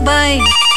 பாய்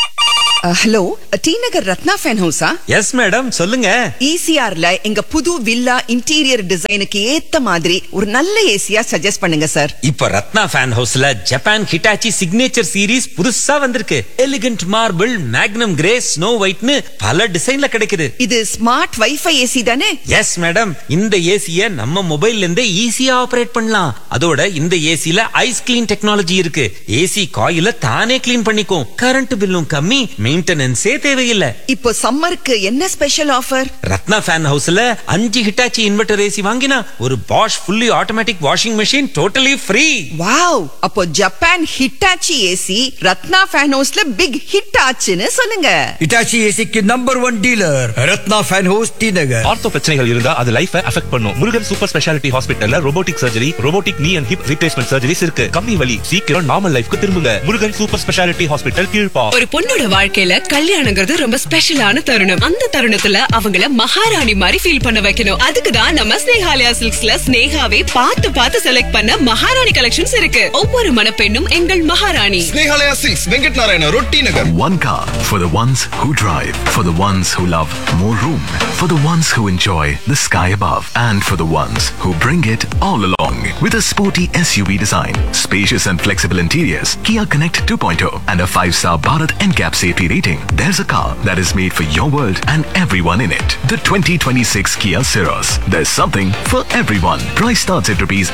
hello T Nagar Ratna fan ஹவுஸா yes madam சொல்லுங்க ஈசிஆர்ல எங்க புது வில்லா இன்டீரியர் டிசைனுக்கு ஏத்த மாதிரி ஒரு நல்ல ஏசியா சஜஸ்ட் பண்ணுங்க சார் இப்ப ரத்னா ஃபேன் ஹவுஸ்ல ஜப்பான் ஹிட்டாச்சி சிக்னேச்சர் சீரிஸ் புதுசா வந்திருக்கு elegant marble magnum grey snow ஒயிட்னு பல டிசைன்ல கிடைக்குது இது ஸ்மார்ட் வைஃபை ஏசி தானே எஸ் மேடம் இந்த ஏசிய நம்ம மொபைல்ல இருந்தே ஈஸியா ஆபரேட் பண்ணலாம் அதோட இந்த ஏசில ஐஸ் கிளீன் டெக்னாலஜி இருக்கு ஏசி காயில தானே கிளீன் பண்ணிக்கும் கரண்ட் பில்லும் கம்மி மெயின்டெனன்ஸே தேவையில்லை இப்போ சம்மருக்கு என்ன ஸ்பெஷல் ஆஃபர் ரத்னா ஃபேன் ஹவுஸ்ல அஞ்சு ஹிட்டாச்சி இன்வெர்டர் ஏசி வாங்கினா ஒரு Bosch fully automatic washing machine totally free wow அப்போ Japan Hitachi AC Ratna fan ஹவுஸ்ல பிக் ஹிட் ஆச்சுன்னு சொல்லுங்க இட்டாச்சி ஏசிக்கு number one dealer Ratna fan house T Nagar ortho பிரச்சனைகள் இருந்தா அது லைஃபை அஃபெக்ட் பண்ணும் முருகன் சூப்பர் ஸ்பெஷாலிட்டி ஹாஸ்பிட்டல்ல robotic surgery robotic knee and hip replacement surgeries இருக்கு கம்மி வலி சீக்கிரம் நார்மல் லைஃப்க்கு திரும்புங்க முருகன் சூப்பர் ஸ்பெஷாலிட்டி ஹாஸ்பிட்டல் கீழ்பா ஒரு பொண்ணோட வாழ்க்கையில கல்யாணங்கிறது ரொம்ப ஸ்பெஷலான தருணம் அந்த தருணத்துல அவங்கள மகாராணி மாதிரி ஃபீல் பண்ண வைக்கணும் அதுக்கு தான் நம்ம ஸ்னேகாலயா சில்க்ஸ்ல ஸ்னேகாவே பார்த்து பார்த்து செலக்ட் பண்ண மகாராணி கலெக்ஷன்ஸ் இருக்கு ஒவ்வொரு மணப்பெண்ணும் எங்கள் மகாராணி Snehalaya Silks, Venkat Narayana, Rotti Nagar. One car for the ones who drive, for the ones who love more room, for the ones who enjoy the sky above, and for the ones who bring it all along with a sporty SUV design, spacious and flexible interiors, Kia Connect 2.0, and a 5-star Bharat NCAP safety rating. There's a car that is made for your world and everyone in it. The 2026 Kia Ceros. There's something for everyone. Price starts at rupees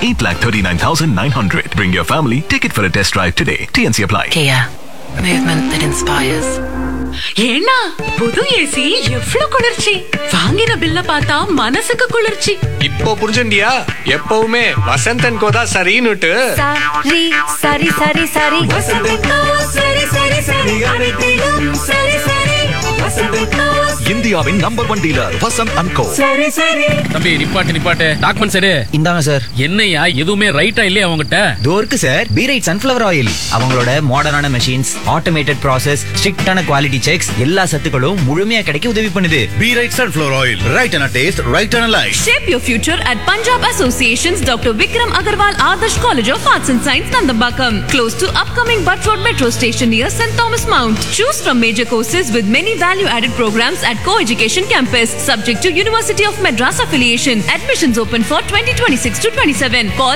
8,39,900. Bring your family, take it for a test drive today. TNC apply. Kia, movement that inspires. ஏன்னா புது AC எவ்வளவு குளிர்ச்சி வாங்கின பில்ல பார்த்தா மனசுக்கு குளிர்ச்சி இப்போ புரிஞ்சுண்டியா எப்பவுமே வசந்தன் கோதா சரின்னுட்டு சரி சரி சரி சரி வசந்தக்கா சரி சரி சரி அனைத்திலும் சரி சரி வசந்தக்கா இந்தியாவின் number one dealer Vasanth and co சரி சரி தம்பி நிப்பாட்டு நிப்பாட்டு டாக்குமெண்ட் சரி இந்தாங்க சார் என்னையா எதுவுமே ரைட்டா இல்லையா அவங்ககிட்ட இதோ இருக்கு sir be right sunflower oil அவங்களோட மாடர்னான மெஷின்ஸ் ஆட்டோமேட்டட் ப்ராசஸ் ஸ்ட்ரிக்டான குவாலிட்டி செக்ஸ் எல்லா சத்துக்களும் முழுமையா கிடைக்க உதவி பண்ணுது be right sunflower oil right and taste right and life Shape your future at Punjab Association's Dr. Vikram Agarwal Adarsh College of Arts and Science, Nandambakam, close to upcoming Butt Road Metro Station near St. Thomas Mount. Choose from major courses with many value-added programs at Co-Education Campus, subject to University of Madras affiliation. Admissions open for 2026 to 27. Call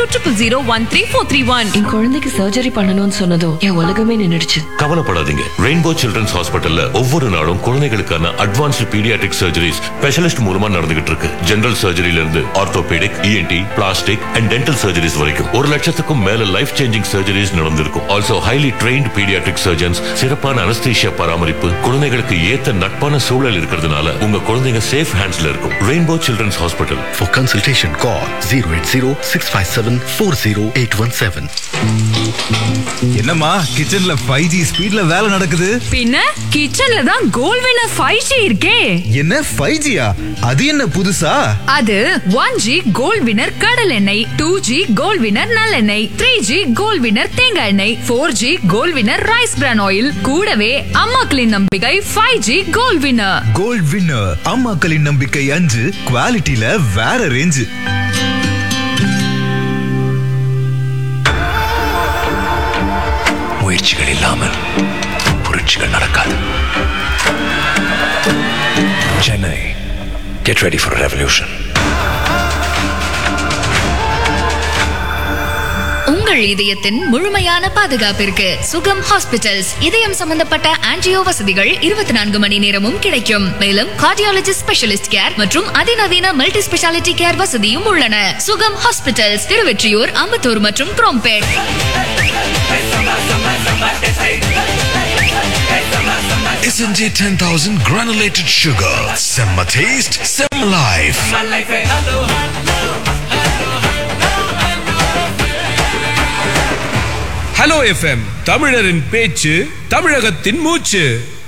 7200013431. என் குழந்தைக்கு surgery பண்ணணும்னு சொன்னதும் என் உலகமே நின்னுடுச்சு கவலைப்படாதீங்க rainbow children's ஹாஸ்பிட்டல்ல ஒவ்வொரு நாளும் குழந்தைகளுக்கான அட்வான்ஸ்டு பீடியாட்ரிக் சர்ஜரிஸ் ஸ்பெஷலிஸ்ட் மூலமா நடந்துகிட்டு இருக்கு ஜெனரல் சர்ஜரியில இருந்து orthopaedic ENT plastic and dental surgeries வரைக்கும் ஒரு லட்சத்துக்கும் மேல லைஃப் சேஞ்சிங் சர்ஜரிஸ் நடந்திருக்கும் also highly trained paediatric surgeons சிறப்பான அனஸ்தீஷியா பராமரிப்பு குழந்தைகளுக்கு ஏத்த நட்பான சூழல் இருக்கிறதுனால உங்க குழந்தைங்க சேஃப் ஹேண்ட்ஸ்ல இருக்கும் rainbow children's hospital For consultation, call 080-657-40817. என்னம்மா கிச்சன்ல ஃபைவ் ஜி ஸ்பீட்ல வேலை நடக்குது பின்ன கிச்சன்ல தான் கோல் வினர் 5G இருக்கே என்ன ஃபைவ் ஜியா அது என்ன புதுசா அது ஒன் ஜி கோல்ட் வினர் கடல் எண்ணெய் டூ ஜி கோல்ட் வினர் நல்லெண்ணெய் த்ரீ ஜி கோல்ட் வினர் தேங்காய் எண்ணெய் four G gold winner rice bran oil கூடவே அம்மாக்களின் நம்பிக்கை five G gold winner gold winner அம்மாக்களின் நம்பிக்கை அஞ்சு குவாலிட்டியில வேற ரேஞ்சு முயற்சிகள் இல்லாமல் புரட்சிகள் நடக்காது Chennai get ready for revolution உங்கள் இதயத்தின் முழுமையான பாதுகாப்பிற்கு சுகம் ஹாஸ்பிட்டல்ஸ் இதயம் சம்பந்தப்பட்ட ஆன்ஜியோ வசதிகள் இருபத்தி நான்கு மணி நேரமும் கிடைக்கும் மேலும் கார்டியாலஜிஸ்ட் ஸ்பெஷலிஸ்ட் கேர் மற்றும் அதிநவீன மல்டி ஸ்பெஷாலிட்டி கேர் வசதியும் உள்ளன சுகம் ஹாஸ்பிட்டல்ஸ் திருவெற்றியூர் அம்பத்தூர் மற்றும் Chromepet SNJ 10,000 granulated sugar. Semma taste, Semma life. Hello FM தமிழரின் பேச்சு தமிழகத்தின் மூச்சு